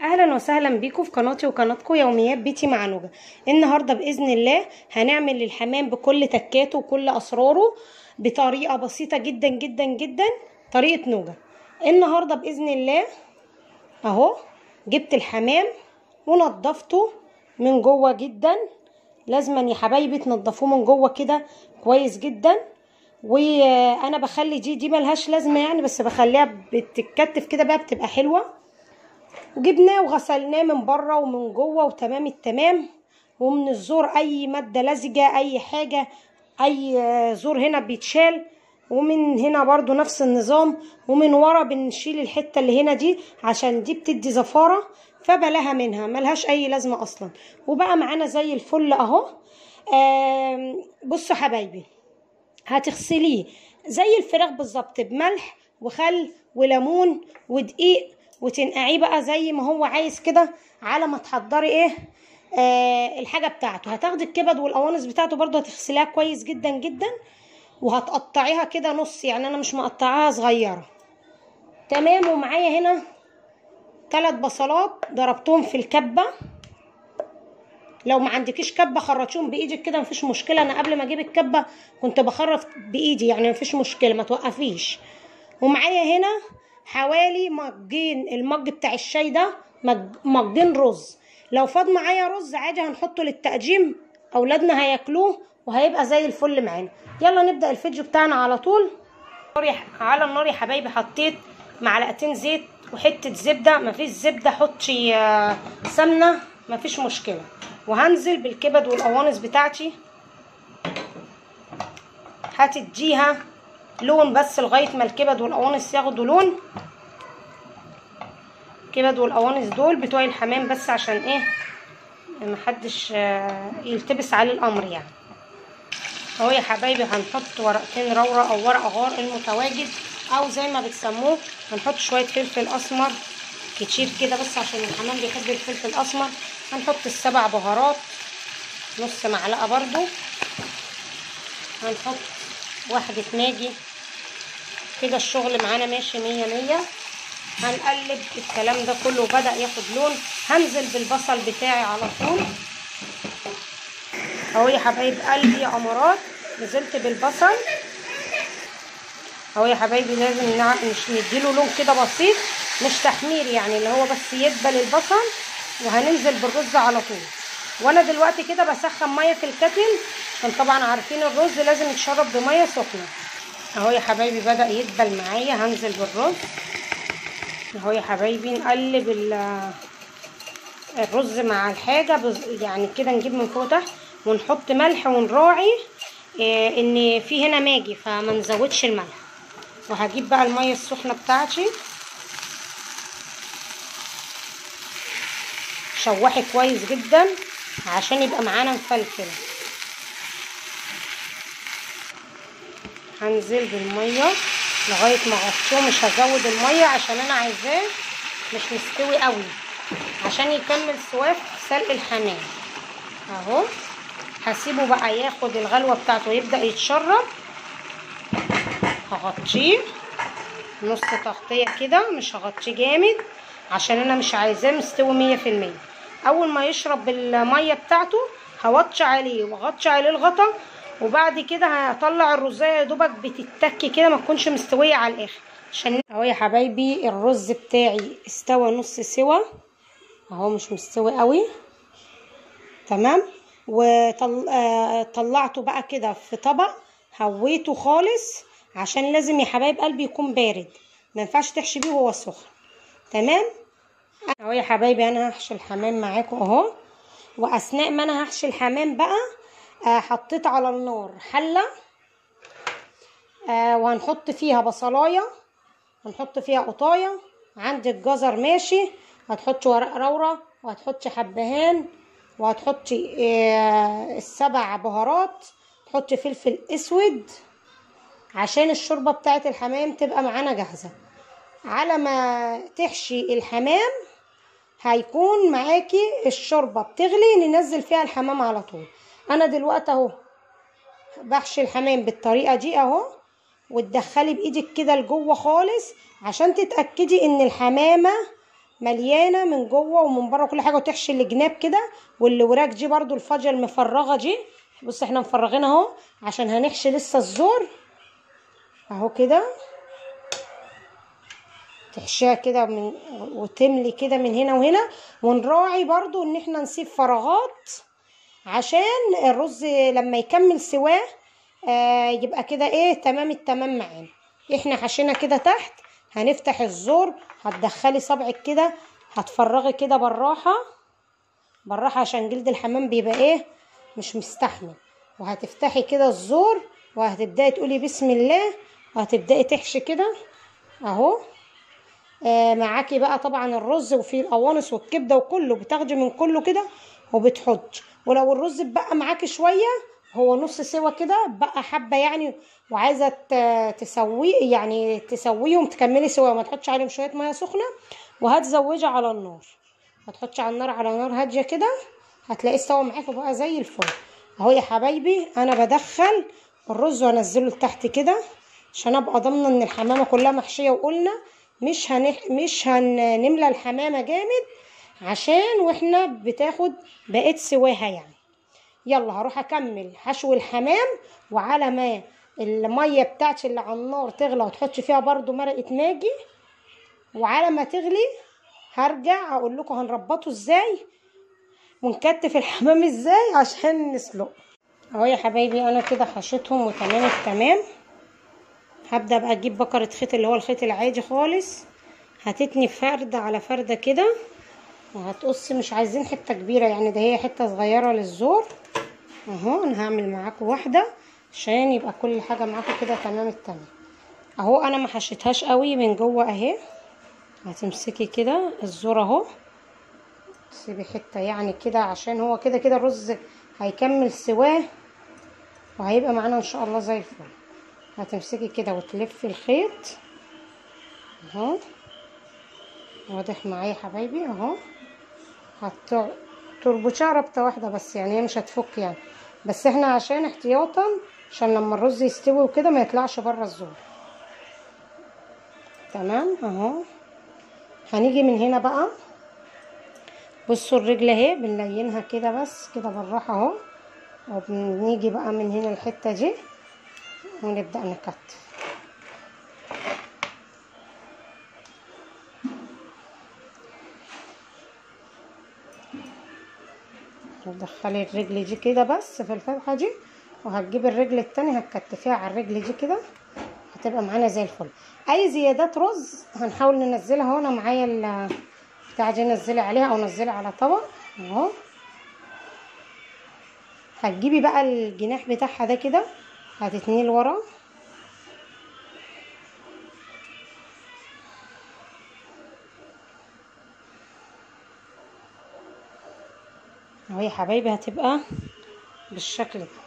اهلا وسهلا بيكم في قناتي وقناتكم يوميات بيتي مع نوجة النهارده باذن الله هنعمل الحمام بكل تكاته وكل اسراره بطريقه بسيطه جدا جدا جدا طريقه نوجة النهارده باذن الله اهو جبت الحمام ونضفته من جوه جدا لازما يا حبايبي تنضفوه من جوه كده كويس جدا وانا بخلي دي دي ملهاش لازمه يعني بس بخليها بتتكتف كده بقى بتبقى حلوه وجبناه وغسلناه من بره ومن جوه وتمام التمام ومن الزور اي ماده لزجه اي حاجه اي زور هنا بيتشال ومن هنا برضو نفس النظام ومن ورا بنشيل الحته اللي هنا دي عشان دي بتدي زفاره فبلاها منها ملهاش اي لازمه اصلا وبقى معانا زي الفل اهو بصوا حبايبي هتغسليه زي الفراخ بالظبط بملح وخل وليمون ودقيق وتنقعيه بقى زي ما هو عايز كده على ما تحضري ايه آه الحاجه بتاعته هتاخدي الكبد والقوانص بتاعته برضو هتغسليها كويس جدا جدا وهتقطعيها كده نص يعني انا مش مقطعاها صغيره تمام ومعايا هنا ثلاث بصلات ضربتهم في الكبه لو ما عندكيش كبه خرطيهم بايدك كده مفيش مشكله انا قبل ما اجيب الكبه كنت بخرط بايدي يعني مفيش مشكله ما توقفيش ومعايا هنا حوالي مجين المج بتاع الشاي ده مجين رز لو فاض معايا رز عادي هنحطه للتقديم اولادنا هياكلوه وهيبقى زي الفل معانا يلا نبدا الفيديو بتاعنا على طول على النار يا حبايبي حطيت معلقتين زيت وحته زبده مفيش زبده حطي سمنه مفيش مشكله وهنزل بالكبد والقوانص بتاعتي هتديها لون بس لغايه ما الكبد والقوانص ياخدوا لون الكبد والقوانص دول بتوع الحمام بس عشان ايه محدش يلتبس عليه الامر يعني اهو يا حبايبي هنحط ورقتين روره او ورق غار المتواجد او زي ما بتسموه هنحط شويه فلفل اسمر كتير كده بس عشان الحمام بيحب الفلفل الاسمر هنحط السبع بهارات نص معلقه برضو هنحط واحدة ماجي كده الشغل معانا ماشي مية مية هنقلب الكلام ده كله بدأ ياخد لون هنزل بالبصل بتاعي على طول اهو يا حبايب قلبي يا امارات نزلت بالبصل اهو يا حبايبي لازم مش نديله لون كده بسيط مش تحمير يعني اللي هو بس يدبل البصل وهننزل بالرز على طول وانا دلوقتي كده بسخن ميه في الكتل عشان طبعا عارفين الرز لازم يتشرب بميه سخنه اهو يا حبايبي بدا يدبل معايا هنزل بالرز اهو يا حبايبي نقلب الرز مع الحاجه يعني كده نجيب من فوق تحت ونحط ملح ونراعي إيه ان في هنا ماجي فما نزودش الملح وهجيب بقى الميه السخنه بتاعتي شوحي كويس جدا عشان يبقى معانا مفلفل هنزل بالميه لغايه ما اغطيه مش هزود الميه عشان انا عايزاه مش مستوي قوي عشان يكمل سواه في سلق الحمام اهو هسيبه بقى ياخد الغلوه بتاعته ويبدا يتشرب هغطيه نص تغطيه كده مش هغطيه جامد عشان انا مش عايزاه مستوي مية في المية اول ما يشرب الميه بتاعته هوطش عليه واغطش عليه الغطا وبعد كده هطلع الرزايه يا دوبك بتتك كده ما تكونش مستويه على الاخر عشان اهو يا حبايبي الرز بتاعي استوى نص سوا اهو مش مستوي قوي تمام وطلعته بقى كده في طبق هويته خالص عشان لازم يا حبايب قلبي يكون بارد ما ينفعش تحشي بيه وهو سخن تمام اهو يا حبايبي انا هحشي الحمام معاكم اهو واثناء ما انا هحشي الحمام بقى آه حطيت على النار حله آه وهنحط فيها بصلايه هنحط فيها قطايه عندك جزر ماشي هتحطي ورق روره وهتحطي حبهان وهتحطي آه السبع بهارات تحطي فلفل اسود عشان الشوربه بتاعه الحمام تبقى معانا جاهزه على ما تحشي الحمام هيكون معاكي الشوربه بتغلي ننزل فيها الحمام على طول انا دلوقتي اهو بحشي الحمام بالطريقه دي اهو وتدخلي بايدك كده لجوه خالص عشان تتاكدي ان الحمامه مليانه من جوه ومن بره كل حاجه وتحشي الجناب كده والوراك دي برضو الفاجة المفرغه دي بص احنا مفرغين اهو عشان هنحشي لسه الزور اهو كده تحشيها كده من وتملي كده من هنا وهنا ونراعي برضو ان احنا نسيب فراغات عشان الرز لما يكمل سواه آه يبقى كده ايه تمام التمام معانا احنا حشينا كده تحت هنفتح الزور هتدخلي صبعك كده هتفرغي كده بالراحه بالراحه عشان جلد الحمام بيبقى ايه مش مستحمل وهتفتحي كده الزور وهتبداي تقولي بسم الله وهتبداي تحشي كده اهو آه معاكي بقى طبعا الرز وفيه القوانص والكبده وكله بتاخدي من كله كده وبتحطي ولو الرز بقى معاكي شويه هو نص سوا كده بقى حبه يعني وعايزه تسويه يعني تسويهم تكملي سوا ما تحطش عليهم شويه ميه سخنه وهتزوجي على النار هتحطي على النار على نار هاديه كده هتلاقيه استوى معاكي بقى زي الفل اهو يا حبايبي انا بدخل الرز وانزله لتحت كده عشان ابقى ضامنه ان الحمامه كلها محشيه وقلنا مش هنح... مش هنملى الحمامه جامد عشان واحنا بتاخد بقيت سواها يعني يلا هروح اكمل حشو الحمام وعلى ما الميه بتاعتي اللي على النار تغلى وتحطي فيها برضو مرقه ماجي وعلى ما تغلي هرجع اقول لكم هنربطه ازاي ونكتف الحمام ازاي عشان نسلقه اهو يا حبايبي انا كده حشيتهم وتمام التمام هبدا بقى اجيب بكره خيط اللي هو الخيط العادي خالص هتتني فرده على فرده كده وهتقص مش عايزين حته كبيره يعني ده هي حته صغيره للزور اهو انا هعمل معاكم واحده عشان يبقى كل حاجه معاكم كده تمام التمام اهو انا ما حشيتهاش قوي من جوه اهي هتمسكي كده الزور اهو سيبي حته يعني كده عشان هو كده كده الرز هيكمل سواه وهيبقى معانا ان شاء الله زي الفل هتمسكي كده وتلفي الخيط اهو واضح معايا يا حبايبي اهو هتربطيها ربطه واحده بس يعني هي مش هتفك يعني بس احنا عشان احتياطا عشان لما الرز يستوي وكده ما يطلعش بره الزور تمام اهو هنيجي من هنا بقى بصوا الرجل اهي بنلينها كده بس كده بالراحه اهو وبنيجي بقى من هنا الحته دي ونبدا نكتف تدخلي الرجل دي كده بس في الفتحه دي وهتجيبي الرجل التانية هتكتفيها على الرجل دي كده هتبقى معانا زي الفل اي زيادات رز هنحاول ننزلها هنا معايا بتاع دي نزلي عليها او نزلي على طبق اهو هتجيبي بقى الجناح بتاعها ده كده هتتنيه لورا اهو يا حبايبي هتبقى بالشكل ده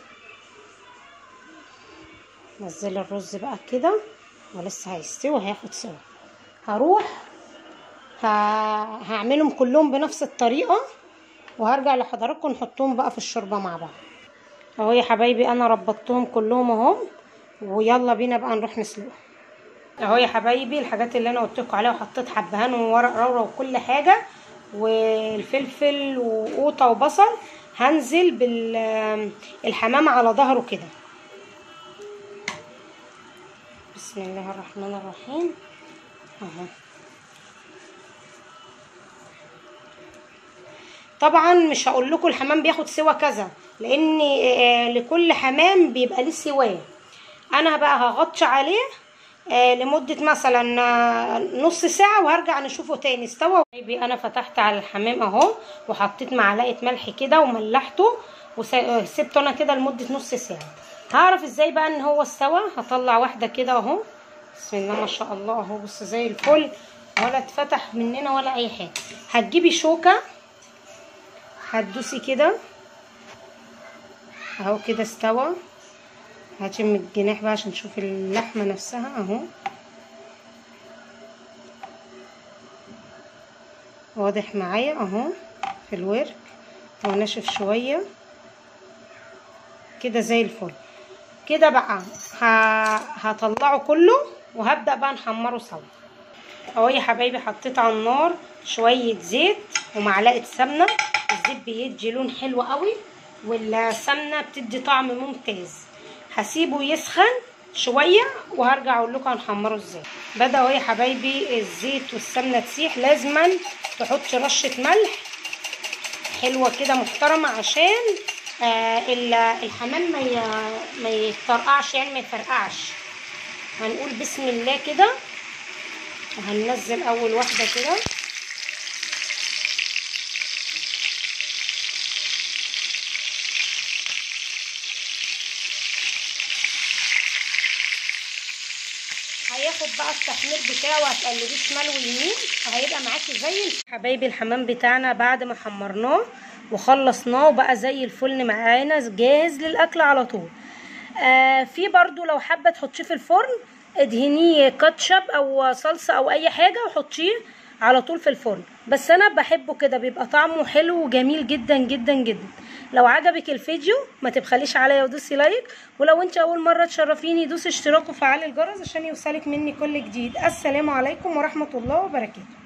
نزلي الرز بقى كده ولسه هيستوي هياخد سوا هروح ه... هعملهم كلهم بنفس الطريقه وهرجع لحضراتكم نحطهم بقى في الشوربه مع بعض اهو يا حبايبي انا ربطتهم كلهم اهو ويلا بينا بقى نروح نسلقهم اهو يا حبايبي الحاجات اللي انا قلت لكم عليها وحطيت حبهان وورق رورة وكل حاجه والفلفل وقوطه وبصل هنزل بالحمام على ظهره كده بسم الله الرحمن الرحيم اهو طبعا مش هقول لكم الحمام بياخد سوا كذا لان لكل حمام بيبقى ليه سواه انا بقى هغطش عليه لمدة مثلا نص ساعة وهرجع نشوفه تاني استوى انا فتحت على الحمام اهو وحطيت معلقة ملح كده وملحته وسبته انا كده لمدة نص ساعة هعرف ازاي بقى ان هو استوى هطلع واحدة كده اهو بسم الله ما شاء الله اهو بص زي الفل ولا اتفتح مننا ولا اي حاجة هتجيبي شوكة هتدوسي كده اهو كده استوى هشم الجناح بقى عشان نشوف اللحمه نفسها اهو واضح معايا اهو في الورك هو ناشف شويه كده زي الفل كده بقى هطلعه كله وهبدا بقى نحمره سوا اهو يا حبايبي حطيت على النار شويه زيت ومعلقه سمنه الزيت بيدي لون حلو قوي والسمنه بتدي طعم ممتاز هسيبه يسخن شويه وهرجع اقول لكم هنحمره ازاي بدا اهو يا حبايبي الزيت والسمنه تسيح لازما تحط رشه ملح حلوه كده محترمه عشان آه الحمام ما ما يتطرقعش يعني ما يفرقعش هنقول بسم الله كده وهننزل اول واحده كده هياخد بقى التحمير بتاعه وهتقلبيه شمال ويمين وهيبقى معاكي زي حبايبي الحمام بتاعنا بعد ما حمرناه وخلصناه وبقى زي الفل معانا جاهز للاكل على طول آه في برضو لو حابه تحطيه في الفرن ادهنيه كاتشب او صلصه او اي حاجه وحطيه على طول في الفرن بس انا بحبه كده بيبقى طعمه حلو وجميل جدا جدا جدا لو عجبك الفيديو ما تبخليش عليا ودوسي لايك ولو انت اول مره تشرفيني دوسي اشتراك وفعلي الجرس عشان يوصلك مني كل جديد السلام عليكم ورحمه الله وبركاته